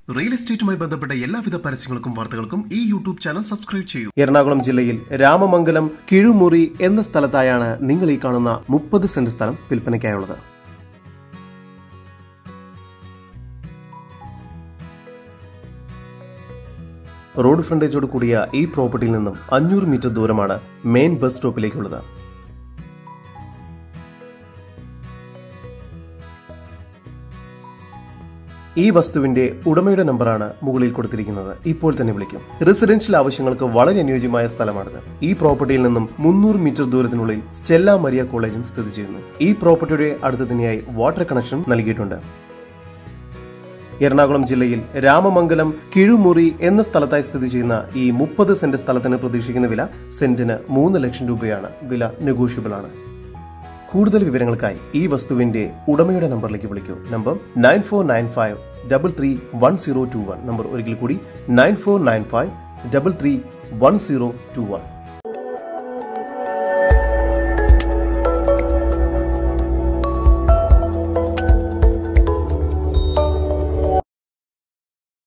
real എസ്റ്റേറ്റുമായി ബന്ധപ്പെട്ട എല്ലാവിധ പരസ്യങ്ങൾക്കും വാർത്തകൾക്കും ഈ യൂട്യൂബ് ചാനൽ സബ്സ്ക്രൈബ് ചെയ്യൂ എറണാകുളം ജില്ലയിൽ രാമമംഗലം കിഴുമുറി എന്ന സ്ഥലത്തായാണ് നിങ്ങൾ ഈ കാണുന്ന മുപ്പത് സെന്റ് സ്ഥലം വിൽപ്പനയ്ക്കായുള്ളത് റോഡ് ഫ്രണ്ടേജോട് കൂടിയ ഈ പ്രോപ്പർട്ടിയിൽ നിന്നും അഞ്ഞൂറ് മീറ്റർ ദൂരമാണ് മെയിൻ ബസ് സ്റ്റോപ്പിലേക്കുള്ളത് ഈ വസ്തുവിന്റെ ഉടമയുടെ നമ്പറാണ് മുകളിൽ കൊടുത്തിരിക്കുന്നത് ഇപ്പോൾ തന്നെ വിളിക്കും റെസിഡൻഷ്യൽ ആവശ്യങ്ങൾക്ക് വളരെ അനുയോജ്യമായ സ്ഥലമാണിത് ഈ പ്രോപ്പർട്ടിയിൽ നിന്നും മുന്നൂറ് മീറ്റർ ദൂരത്തിനുള്ളിൽ സ്റ്റെല്ല മരിയ കോളേജും സ്ഥിതി ചെയ്യുന്നു ഈ പ്രോപ്പർട്ടിയുടെ അടുത്ത് തന്നെയായി വാട്ടർ കണക്ഷൻ നൽകിയിട്ടുണ്ട് എറണാകുളം ജില്ലയിൽ രാമമംഗലം കിഴുമുറി എന്ന സ്ഥലത്തായി സ്ഥിതി ചെയ്യുന്ന ഈ മുപ്പത് സെന്റ് സ്ഥലത്തിന് പ്രതീക്ഷിക്കുന്ന വില സെന്റിന് മൂന്ന് ലക്ഷം രൂപയാണ് വില നെഗോഷ്യബിൾ ആണ് കൂടുതൽ വിവരങ്ങൾക്കായി ഈ വസ്തുവിന്റെ ഉടമയുടെ നമ്പറിലേക്ക് വിളിക്കൂ number nine four nine five double three one zero two one number ഒരിക്കൽ കൂടി nine four nine five double three one zero two one